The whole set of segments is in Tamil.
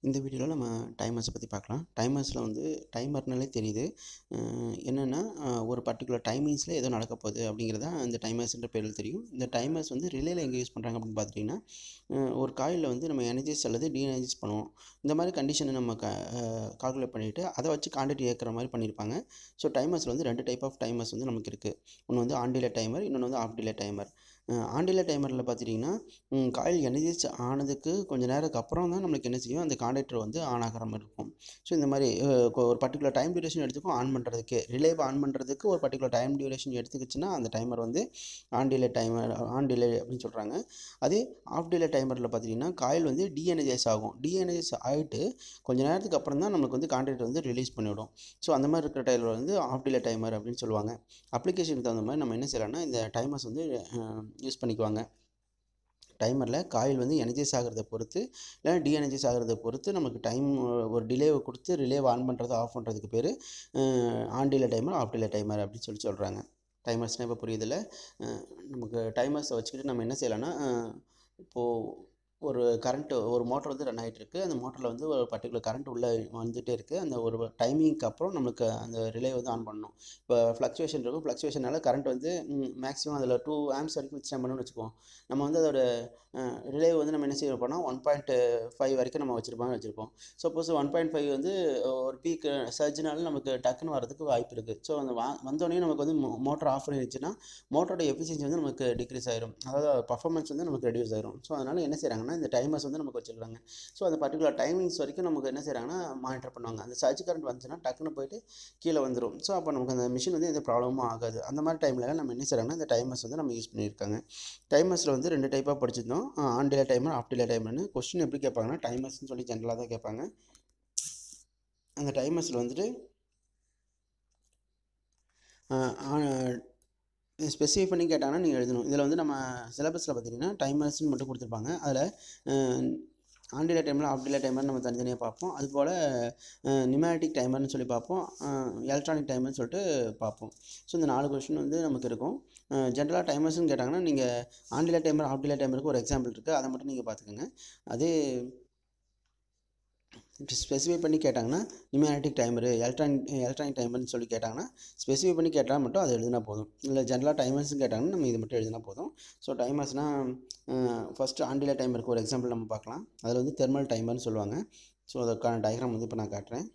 இந்த வீடியோவில் நம்ம டைமர்ஸை பற்றி பார்க்கலாம் டைமர்ஸில் வந்து டைமர்னாலே தெரியுது என்னென்னா ஒரு பர்டிகுலர் டைமிங்ஸில் ஏதோ நடக்க போகுது அப்படிங்கிறத இந்த டைமர்ஸ்ன்ற பேரில் தெரியும் இந்த டைமர்ஸ் வந்து ரிலேயில் எங்கே யூஸ் பண்ணுறாங்க அப்படின்னு பார்த்துட்டிங்கன்னா அஹ் ஒரு காயிலில் வந்து நம்ம எனர்ஜிஸ் அல்லது டீஎனர்ஜிஸ் பண்ணுவோம் இந்த மாதிரி கண்டிஷனை நம்ம க கால்குலேட் பண்ணிவிட்டு அதை வச்சு காண்டக்ட் ஏற்கிற மாதிரி பண்ணியிருப்பாங்க ஸோ டைமர்ஸில் வந்து ரெண்டு டைப் ஆஃப் டைமர்ஸ் வந்து நமக்கு இருக்குது ஒன்று வந்து ஆன் டிலே டைமர் இன்னொன்று வந்து off delay timer on delay டைமரில் பார்த்துட்டிங்கன்னா காயில் எனர்ஜிஸ் ஆனதுக்கு கொஞ்சம் நேரத்துக்கு அப்புறம் தான் நம்மளுக்கு என்ன செய்யும் அந்த காண்டக்டர் வந்து ஆன் ஆகிற மாதிரி இருக்கும் ஸோ இந்த மாதிரி அஹ், கொ- ஒரு பர்டிகுலர் டைம் டியூரேஷன் எடுத்துக்கும் ஆன் பண்ணுறதுக்கு ரிலேவை ஆன் பண்ணுறதுக்கு ஒரு பர்டிகுலர் டைம் டியூரேஷன் எடுத்துக்கிச்சுன்னா அந்த டைமர் வந்து on delay timer on delay அப்படின்னு சொல்கிறாங்க அதே ஆஃப் டிலே டைமரில் பார்த்தீங்கன்னா காயில் வந்து டீஎனர்ஜைஸ் ஆகும் டீஎனர்ஜைஸ் ஆகிட்டு கொஞ்ச நேரத்துக்கு அப்புறம் தான் நமக்கு வந்து கான்ட்ராக்ட் வந்து ரிலீஸ் பண்ணிவிடும் ஸோ அந்த மாதிரி இருக்கிற டைமர் வந்து ஆஃப் டிலே டைமர் அப்படின்னு சொல்லுவாங்க அப்ளிகேஷனுக்கு தகுந்த மாதிரி நம்ம என்ன செய்யலாம்னா இந்த டைமர்ஸ் வந்து யூஸ் பண்ணிக்குவாங்க டைமரில் காயில் வந்து எனர்ஜைஸ் ஆகிறத பொறுத்து இல்லைன்னா டீஎனர்ஜைஸ் ஆகிறத பொறுத்து நமக்கு டைம் ஒரு டிலேவை கொடுத்து ரிலேவை ஆன் பண்ணுறது ஆஃப் பண்ணுறதுக்கு பேர் on delay timer off delay timer அப்படின்னு சொல்லி சொல்கிறாங்க டைமர்ஸ்னால் இப்போ புரியுதில்ல அஹ் நமக்கு டைமர்ஸை வச்சுக்கிட்டு நம்ம என்ன செய்யலாம்னா அஹ் இப்போது ஒரு கரண்ட்டு ஒரு மோட்டர் வந்து ரன் ஆகிட்டு இருக்கு அந்த மோட்டரில் வந்து ஒரு பர்டிகுலர் கரண்ட் உள்ளே வந்துகிட்டே இருக்குது அந்த ஒரு டைமிங்க்கு அப்புறம் நம்மளுக்கு அந்த ரிலே வந்து ஆன் பண்ணணும் இப்போ ஃப்ளக்சுவேஷன் இருக்கும் ஃப்ளக்சுவேஷனால கரண்ட் வந்து மேக்ஸிமம் அதில் டூ ஆம்ஸ் வரைக்கும் வச்சு நம்ம பண்ணணும்னு வச்சுக்குவோம் நம்ம வந்து அதோட ரிலே வந்து நம்ம என்ன செய்ய போனால் ஒன் பாயிண்ட் ஃபைவ் வரைக்கும் நம்ம வச்சுருப்பாங்க வச்சுருப்போம் சப்போஸ் ஒன் பாயிண்ட் ஃபைவ் வந்து ஒரு பீக் சர்ஜினால நமக்கு டக்குன்னு வரதுக்கு வாய்ப்பு இருக்குது ஸோ அந்த வா வந்தோடனே நமக்கு வந்து மோட்டர் ஆஃப் பண்ணிடுச்சுன்னா மோட்டரோட எஃபிஷியன்சி வந்து நமக்கு டிக்ரீஸ் ஆயிரும் அதாவது பர்ஃபார்மன்ஸ் வந்து நமக்கு ரெடியூஸ் ஆயிரும் ஸோ அதனால் என்ன செய்கிறாங்கன்னா இந்த டைமர்ஸ் வந்து நமக்கு வச்சுருக்காங்க ஸோ அந்த பர்டிகுலர் டைமிங்ஸ் வரைக்கும் நமக்கு என்ன செய்கிறாங்கன்னா மானிட்டர் பண்ணுவாங்க அந்த சர்ஜ் கரண்ட் வந்துச்சுன்னா டக்குன்னு போயிட்டு கீழே வந்துடும் ஸோ அப்போ நமக்கு அந்த மிஷின் வந்து எந்த ப்ராப்ளமும் ஆகாது அந்த மாதிரி டைமில் நம்ம என்ன செய்கிறாங்கன்னா இந்த டைமர்ஸ் வந்து நம்ம யூஸ் பண்ணியிருக்காங்க டைமர்ஸில் வந்து ரெண்டு டைப்பாக படிச்சிருந்தோம் on delay timer off delay டைமர்னு கொஸ்டின் எப்படி கேட்பாங்கன்னா டைமர்ஸ்னு சொல்லி ஜென்ரலாக தான் கேட்பாங்க அந்த டைமர்ஸில் வந்துட்டு ஸ்பெசிஃபை பண்ணி கேட்டாங்கன்னா நீங்கள் எழுதணும் இதில் வந்து நம்ம சிலபஸில் பார்த்தீங்கன்னா டைமர்ஸ்னு மட்டும் கொடுத்துருப்பாங்க அதில் ஆன் டிலே டைமில் ஆஃப் டிலே டைமர் நம்ம தனித்தனியாக பார்ப்போம் அதுபோல் நிமேட்டிக் டைமர்னு சொல்லி பார்ப்போம் எலக்ட்ரானிக் டைமர்னு சொல்லிட்டு பார்ப்போம் ஸோ இந்த நாலு கொஷின் வந்து நமக்கு இருக்கும் ஜென்ரலாக டைமர்ஸ்னு கேட்டாங்கன்னா நீங்கள் on delay timer off delay டைமருக்கு ஒரு எக்ஸாம்பிள் இருக்குது அதை மட்டும் நீங்கள் பார்த்துக்கோங்க அதே ஸ்பெசிஃபை பண்ணி கேட்டாங்கன்னா நியூமேட்டிக் டைமரு எலக்ட்ரானிக் எலக்ட்ரானிக் டைமர்னு சொல்லி கேட்டாங்கன்னா ஸ்பெசிஃபை பண்ணி கேட்டால் மட்டும் அதை எழுதினா போதும் இல்லை ஜென்ரலாக டைமர்ஸ்னு கேட்டாங்கன்னா நம்ம இது மட்டும் எழுதினா போதும் ஸோ டைமர்ஸ்னால் ஃபஸ்ட்டு ஆண்டிலே டைமருக்கு ஒரு எக்ஸாம்பிள் நம்ம பார்க்கலாம் அதில் வந்து தெர்மல் டைமர்னு சொல்லுவாங்க ஸோ அதற்கான டயக்ராம் வந்து இப்போ நான் காட்டுறேன்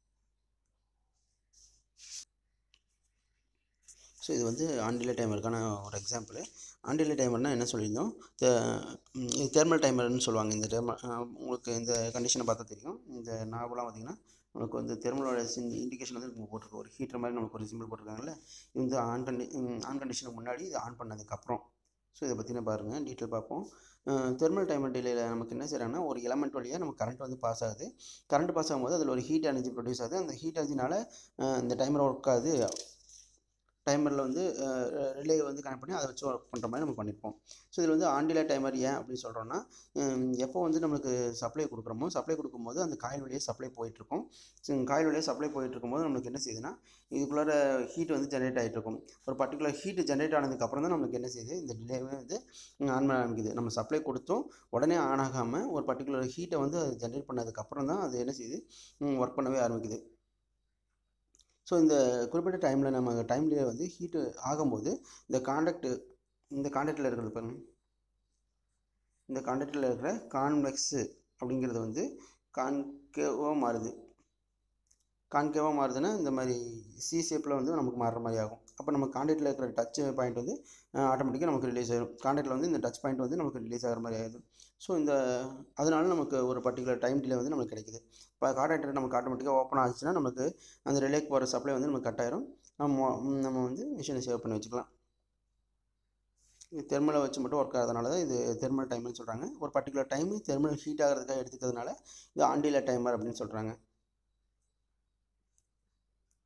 ஸோ இது வந்து ஆண்டிலே டைமருக்கான ஒரு எக்ஸாம்பிள் ஆண்டிலே டைமர்னால் என்ன சொல்லியிருந்தோம் தெ- ம், இது தெர்மல் டைமர்னு சொல்லுவாங்க இந்த டெர்மல் உங்களுக்கு இந்த கண்டிஷனை பார்த்தா தெரியும் இந்த நாவெலாம் பார்த்தீங்கன்னா நமக்கு வந்து தெர்மலோட இண்டிகேஷன் வந்து நமக்கு போட்டிருக்கு ஒரு ஹீட்டர் மாதிரி நமக்கு ஒரு சிம்பிள் போட்டிருக்காங்கல்ல இது வந்து ஆன் கண்டி ஆன் கண்டிஷனுக்கு முன்னாடி இது ஆன் பண்ணதுக்கப்புறம் ஸோ இதை பற்றின பாருங்கள் டீட்டெயில் பார்ப்போம் தெர்மல் டைமர் டிலேயில் நமக்கு என்ன செய்கிறாங்கன்னா ஒரு எலமெண்ட் வழியாக நமக்கு கரண்ட் வந்து பாஸ் ஆகுது கரண்ட் பாஸ் ஆகும்போது அதில் ஒரு ஹீட் எனர்ஜி ப்ரொடியூஸ் ஆகுது அந்த ஹீட் எனர்ஜினால இந்த டைமர் ஒர்க் ஆகுது டைமரில் வந்து ரிலே வந்து கனெக்ட் பண்ணி அதை வச்சு ஒர்க் பண்ணுற மாதிரி நம்ம பண்ணியிருப்போம் ஸோ இதில் வந்து ஆண்டிலே டைமர் ஏன் அப்படின்னு சொல்கிறோன்னா எப்போ வந்து நம்மளுக்கு சப்ளை கொடுக்குறோமோ சப்ளை கொடுக்கும்போது அந்த காயில் வழியாக சப்ளை போயிட்டுருக்கும் ஸோ காயில் வழியாக சப்ளை போயிட்டு இருக்கும்போது நம்மளுக்கு என்ன செய்யுதுன்னா இதுக்குள்ளார ஹீட் வந்து ஜென்ரேட் ஆகிட்டு இருக்கும் ஒரு பர்டிகுலர் ஹீட் ஜென்ரேட் ஆனதுக்கப்புறம் தான் நம்மளுக்கு என்ன செய்யுது இந்த டிலேவே வந்து ஆன் பண்ண ஆரம்பிக்குது நம்ம சப்ளை கொடுத்தோம் உடனே ஆன் ஆகாமல் ஒரு பர்டிகுலர் ஹீட்டை வந்து அது ஜென்ரேட் பண்ணதுக்கப்புறம் தான் அது என்ன செய்யுது ஒர்க் பண்ணவே ஆரம்பிக்குது ஸோ இந்த குறிப்பிட்ட டைமில் நம்ம டைம் டிலே வந்து ஹீட்டு ஆகும்போது இந்த காண்டாக்ட் இந்த காண்டாக்டில் இருக்கிறது பாருங்க இந்த காண்டாக்டில் இருக்கிற கான்வெக்ஸு அப்படிங்கிறது வந்து கான்கேவாக மாறுது கான்கேவாக மாறுதுன்னா இந்த மாதிரி சி ஷேப்பில் வந்து நமக்கு மாறுற மாதிரி ஆகும் அப்போ நம்ம காண்டாக்டில் இருக்கிற டச் பாயிண்ட் வந்து ஆட்டோமேட்டிக்காக நமக்கு ரிலீஸ் ஆயிடும் காண்டாக்டில் வந்து இந்த டச் பாயிண்ட் வந்து நமக்கு ரிலீஸ் ஆகிற மாதிரி ஆயிடும் ஸோ இந்த அதனால நமக்கு ஒரு பர்டிகுலர் டைம் டிலே வந்து நமக்கு கிடைக்குது இப்போ காண்டாக்டர் நமக்கு ஆட்டோமேட்டிக்காக ஓப்பன் ஆச்சுன்னா நமக்கு அந்த ரிலேக்கு போகிற சப்ளை வந்து நமக்கு கட் ஆயிரும் நம்ம நம்ம வந்து மிஷினை சேவ் பண்ணி வச்சுக்கலாம் இது தெர்மலை வச்சு மட்டும் ஒர்க் ஆகிறதுனால தான் இது தெர்மல் டைம்னு சொல்கிறாங்க ஒரு பர்டிகுலர் டைம் தெர்மல் ஹீட் ஆகிறதுக்காக எடுத்துக்கிறதுனால இது ஆண்டில டைமர் அப்படின்னு சொல்கிறாங்க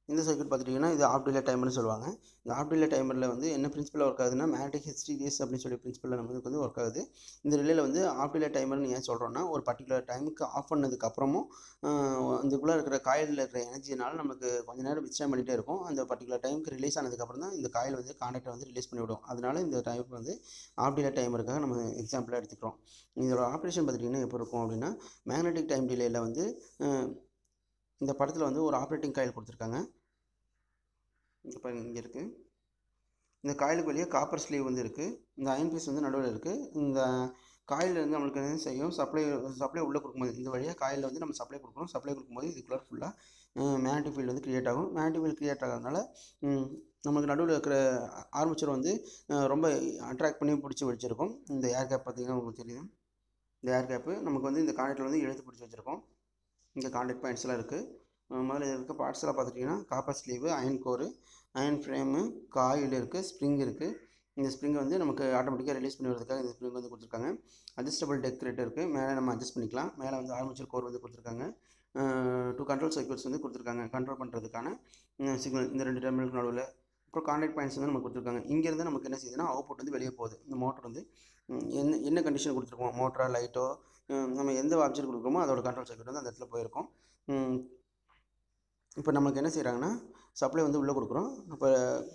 இந்த சர்க்யூட் பார்த்துட்டிங்கன்னா இது ஆஃப் டிலே டைமர்னு சொல்லுவாங்க இந்த ஆஃப் டிலே டைமரில் வந்து என்ன பிரின்சிபல் ஒர்க் ஆகுதுன்னா மேக்னெட்டிக் ஹெச்டிடிஎஸ் அப்படின்னு சொல்லி பிரின்சிபலில் நமக்கு வந்து ஒர்க் ஆகுது இந்த ரிலேயில் வந்து ஆஃப் டிலே டைமர்னு ஏன் சொல்கிறோன்னா ஒரு பர்டிகுலர் டைமுக்கு ஆஃப் பண்ணதுக்கு அப்புறமும் இதுக்குள்ளே இருக்கிற காயிலில் இருக்கிற எனர்ஜினால நமக்கு கொஞ்ச நேரம் வித்ஸ்டாண்ட் பண்ணிகிட்டே இருக்கும் அந்த பர்டிகுலர் டைமுக்கு ரிலீஸ் ஆனதுக்கப்புறம் தான் இந்த காயில் வந்து கான்டாக்டை வந்து ரிலீஸ் பண்ணிவிடும் அதனால இந்த டைப் வந்து ஆஃப் டிலே டைமருக்காக நம்ம எக்ஸாம்பிளாக எடுத்துக்கிறோம் இதோட ஆப்ரேஷன் பார்த்துட்டிங்கன்னா எப்படி இருக்கும் அப்படின்னா மேக்னெட்டிக் டைம் டிலேயில் வந்து அஹ், இந்த படத்தில் வந்து ஒரு ஆப்ரேட்டிங் காயில் கொடுத்துருக்காங்க இப்போ இங்கே இருக்குது இந்த காயிலுக்கு வெளியே காப்பர் ஸ்லீவ் வந்து இருக்குது இந்த அயன் பீஸ் வந்து நடுவில் இருக்குது இந்த காயில் வந்து நம்மளுக்கு என்ன செய்யும் சப்ளை சப்ளை உள்ளே கொடுக்கும்போது இந்த வழியாக காயில் வந்து நம்ம சப்ளை கொடுக்கணும் சப்ளை கொடுக்கும்போது இதுக்குள்ளே ஃபுல்லாக மேக்னெட்டிக் ஃபீல்டு வந்து க்ரியேட் ஆகும் மேக்னெட்டிக் ஃபீல்டு க்ரியேட் ஆகிறதுனால ம், நமக்கு நடுவில் இருக்கிற ஆர்மேச்சர் வந்து அஹ், ரொம்ப அட்ராக்ட் பண்ணி பிடிச்சி வச்சுருக்கோம் இந்த ஏர் கேப் பார்த்தீங்கன்னா உங்களுக்கு தெரியும் இந்த ஏர் கேப்பு நமக்கு வந்து இந்த கான்டெக்டில் வந்து இழுத்து பிடிச்சி வச்சுருக்கோம் இங்கே கான்டாக்ட் பாயிண்ட்ஸ்லாம் இருக்குது முதல்ல இதில் இருக்க பார்ட்ஸ் எல்லாம் பார்த்துட்டிங்கன்னா copper sleeve iron core iron frame coil இருக்குது ஸ்ப்ரிங் இருக்குது இந்த ஸ்ப்ரிங்கை வந்து நமக்கு ஆட்டோமேட்டிக்காக ரிலீஸ் பண்ணி வரதுக்காக இந்த ஸ்ப்ரிங் வந்து கொடுத்துருக்காங்க அட்ஜஸ்டபிள் டெக் ரேட் இருக்குது மேலே நம்ம அட்ஜஸ்ட் பண்ணிக்கலாம் மேலே வந்து ஆர்மேச்சர் கோர் வந்து கொடுத்துருக்காங்க டூ கண்ட்ரோல் சர்க்கியூட்ஸ் வந்து கொடுத்துருக்காங்க கண்ட்ரோல் பண்ணுறதுக்கான சிக்னல் இந்த ரெண்டு டெர்மினலுக்கு நடுவில் அப்புறம் கான்டாக்ட் பாயிண்ட்ஸ் வந்து நமக்கு கொடுத்துருக்காங்க இங்கேருந்து நமக்கு என்ன செய்யுதுன்னா அவுட்புட் வந்து வெளியே போகுது இந்த மோட்டர் வந்து ம், என்ன என்ன கண்டிஷன் கொடுத்துருக்கோம் மோட்டரா லைட்டோ நம்ம எந்த ஆப்ஜெக்ட் கொடுக்குறோமோ அதோட கண்ட்ரோல் சர்க்கியூட் வந்து அந்த இடத்துல போயிருக்கும் ம், இப்போ நமக்கு என்ன செய்கிறாங்கன்னா சப்ளை வந்து உள்ளே கொடுக்குறோம் அப்போ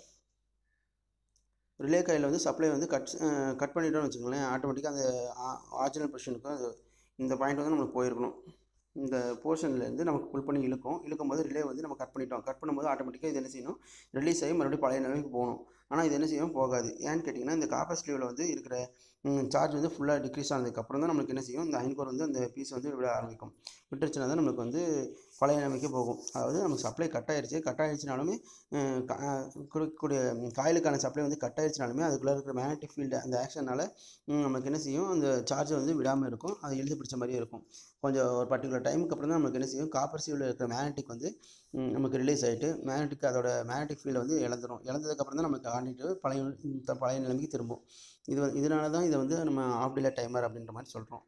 ரிலே காயில் வந்து சப்ளை வந்து கட் கட் பண்ணிட்டோம்னு வச்சுக்கோங்களேன் ஆட்டோமேட்டிக்காக அந்த ஆரிஜினல் பொசிஷனுக்கு அது இந்த பாயிண்ட் வந்து நமக்கு போயிருக்கணும் இந்த போர்ஷன்லேருந்து நமக்கு புல் பண்ணி இழுக்கும் இழுக்கும் போது ரிலே வந்து நம்ம கட் பண்ணிட்டோம் கட் பண்ணும்போது ஆட்டோமேட்டிக்காக இது என்ன செய்யணும் ரிலீஸ் ஆகி மறுபடியும் பழைய நிலைமைக்கு போகணும் ஆனால் இது என்ன செய்யும் போகாது ஏன்னு கேட்டிங்கன்னா இந்த காப்பர் ஸ்லீவில் வந்து இருக்கிற சார்ஜ் வந்து ஃபுல்லாக டிக்ரீஸ் ஆனதுக்கப்புறம் தான் நம்மளுக்கு என்ன செய்யும் இந்த அயன்கோர் வந்து அந்த பீஸ் வந்து விட ஆரம்பிக்கும் விட்டுருச்சுன்னா தான் நமக்கு வந்து பழைய நிலைமைக்கு போகும் அதாவது நமக்கு சப்ளை கட் ஆயிடுச்சு கட் ஆயிடுச்சுனாலுமே அஹ் கா- அஹ் கொடுக்கக்கூடிய காயிலுக்கான சப்ளை வந்து கட் ஆயிடுச்சுனாலுமே அதுக்குள்ளே இருக்கிற மேக்னெட்டிக் ஃபீல்டு அந்த ஆக்ஷனால் நமக்கு என்ன செய்யும் அந்த சார்ஜை வந்து விடாமல் இருக்கும் அது இழுத்து பிடிச்ச மாதிரியே இருக்கும் கொஞ்சம் ஒரு பர்டிகுலர் டைமுக்கு அப்புறம் தான் நமக்கு என்ன செய்யும் காப்பர் சீவில் இருக்கிற மேக்னெட்டிக் வந்து ம், நமக்கு ரிலீஸ் ஆகிட்டு மேக்னெட்டிக் அதோட மேக்னெட்டிக் ஃபீல்டை வந்து இழந்துடும் இழந்ததுக்கப்புறம் தான் நமக்கு காண்டிட்டு பழைய இந்த பழைய நிலைமைக்கு திரும்பும் இது வந்து இதனால தான் இதை வந்து நம்ம ஆஃப் டிலே டைமர் அப்படின்ற மாதிரி சொல்கிறோம்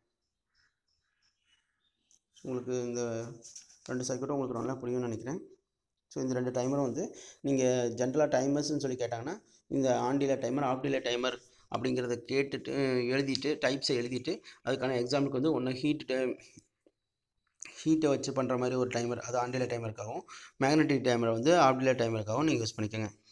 உங்களுக்கு இந்த ரெண்டு சர்க்யூட்டும் உங்களுக்கு நல்லா புரியும்னு நினைக்கிறேன் ஸோ இந்த ரெண்டு டைமரும் வந்து நீங்கள் ஜென்ரலாக டைமர்ஸ்னு சொல்லி கேட்டாங்கன்னா இந்த on delay timer off delay timer அப்படிங்கிறத கேட்டுட்டு எழுதிட்டு டைப்ஸை எழுதிட்டு அதுக்கான எக்ஸாம்பிளுக்கு வந்து ஒன்று ஹீட் ஹீட்டை வச்சு பண்ணுற மாதிரி ஒரு டைமர் அது ஆன் டிலே டைமருக்காகவும் மேக்னெட்டிக் டைமரை வந்து ஆஃப் டிலே டைமருக்காகவும் நீங்கள் யூஸ் பண்ணிக்கோங்க